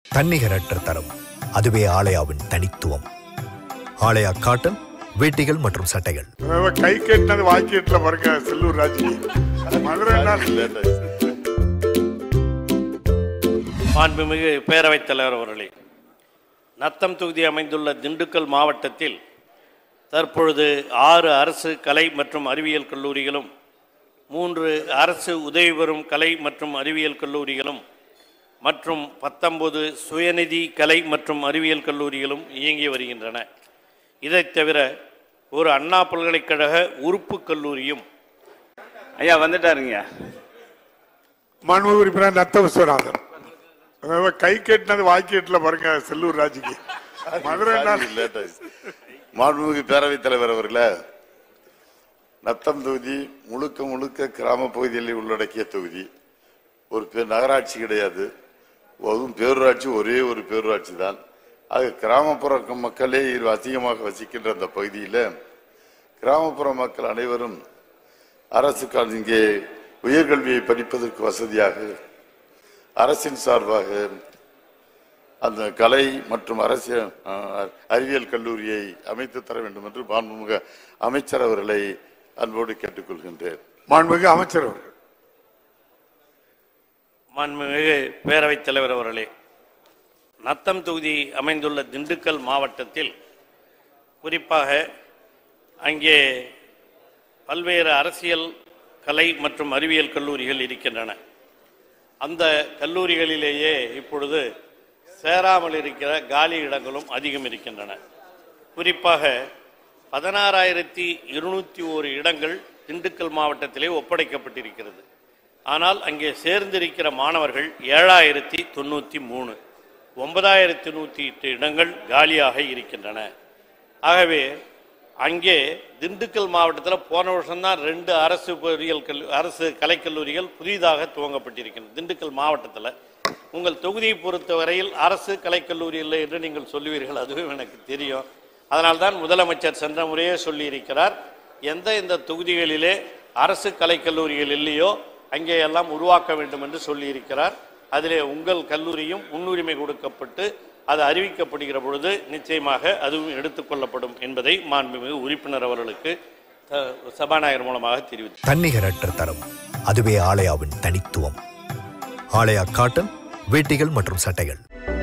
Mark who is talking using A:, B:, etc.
A: தன்னிகரற்ற தரம் அதுவே ஆலயாவின் தனித்துவம் ஆலயா காட்டன் வேட்டிகள் மற்றும் சட்டைகள்
B: அதாவது கை கட்டினது வாக்கியத்துல பாருங்க செல்லூர் ராஜி மதுரை
C: மாண்புமிகு பேரவைத் தலைவர் அவர்களே நத்தம் தொகுதி அமைந்துள்ள திண்டுக்கல் மாவட்டத்தில் தற்பொழுது ஆறு அரசு கலை மற்றும் அறிவியல் கல்லூரிகளும் மூன்று அரசு உதவி பெறும் கலை மற்றும் அறிவியல் கல்லூரிகளும் மற்றும் பத்தொன்பது சுயநிதி கலை மற்றும் அறிவியல் கல்லூரிகளும் இயங்கி வருகின்றன இதைத் தவிர ஒரு அண்ணா பல்கலைக்கழக உறுப்பு கல்லூரியும்
D: ஐயா வந்துட்டாருங்க
B: மனு உறுப்பினர் நத்த விஸ்வநாதன் அதாவது கை கட்டினது வாக்கியத்துல பாருங்க செல்லூர் ராஜிக்கு மதுரை
E: மாண்புமிகு பேரவைத் தலைவர் அவர்களே நத்தம் தொகுதி முழுக்க முழுக்க கிராம பகுதிகளில் உள்ளடக்கிய தொகுதி ஒரு பேர் நகராட்சி கிடையாது அதுவும் பேரூராட்சி ஒரே ஒரு பேரூராட்சி தான் அது கிராமப்புற மக்களே இரு- அதிகமாக வசிக்கின்ற அந்த பகுதியில் கிராமப்புற மக்கள் அனைவரும் அரசு கல்- இங்கே உயர்கல்வியை படிப்பதற்கு வசதியாக அரசின் சார்பாக அந்த கலை மற்றும் அரசியல் அஹ், அறிவியல் கல்லூரியை அமைத்து தர வேண்டும் என்று மாண்புமிகு அமைச்சர் அவர்களை அன்போடு கேட்டுக்கொள்கின்றேன்
B: மாண்புமிகு அமைச்சர் அவர்கள்
C: மாண்புமிகு பேரவைத் தலைவர் அவர்களே நத்தம் தொகுதி அமைந்துள்ள திண்டுக்கல் மாவட்டத்தில் குறிப்பாக அங்கே பல்வேறு அரசியல் கலை மற்றும் அறிவியல் கல்லூரிகள் இருக்கின்றன அந்த கல்லூரிகளிலேயே இப்பொழுது சேராமல் இருக்கிற காலி இடங்களும் அதிகம் இருக்கின்றன குறிப்பாக பதினாறாயிரத்தி இருநூத்தி ஓரு இடங்கள் திண்டுக்கல் மாவட்டத்திலே ஒப்படைக்கப்பட்டிருக்கிறது ஆனால் அங்கே சேர்ந்திருக்கிற மாணவர்கள் ஏழாயிரத்தி தொண்ணூற்றி மூணு ஒன்பதாயிரத்தி நூற்றி எட்டு இடங்கள் காலியாக இருக்கின்றன ஆகவே அங்கே திண்டுக்கல் மாவட்டத்தில் போன வருஷம்தான் ரெண்டு அரசு பொறியியல் கல்லூ அரசு கலைக்கல்லூரிகள் புதிதாக துவங்கப்பட்டிருக்கின்றன திண்டுக்கல் மாவட்டத்தில் உங்கள் தொகுதியை பொறுத்தவரையில் அரசு கலைக்கல்லூரி இல்லை என்று நீங்கள் சொல்லுவீர்கள் அதுவும் எனக்கு தெரியும் அதனால்தான் முதலமைச்சர் சென்ற முறையே சொல்லியிருக்கிறார் எந்த இந்த தொகுதிகளிலே அரசு கலைக்கல்லூரிகள் இல்லையோ அங்கே எல்லாம் உருவாக்க வேண்டும் என்று சொல்லியிருக்கிறார் அதிலே உங்கள் கல்லூரியும் முன்னுரிமை கொடுக்கப்பட்டு அது அறிவிக்கப்படுகிற பொழுது நிச்சயமாக அதுவும் எடுத்துக்கொள்ளப்படும் என்பதை மாண்புமிகு உறுப்பினர் அவர்களுக்கு அஹ், சபாநாயகர் மூலமாக தெரிவித்தார்
A: தன்னிகரற்ற தரம் அதுவே ஆலயாவின் தனித்துவம் ஆலயா காட்டன் வேட்டிகள் மற்றும் சட்டைகள்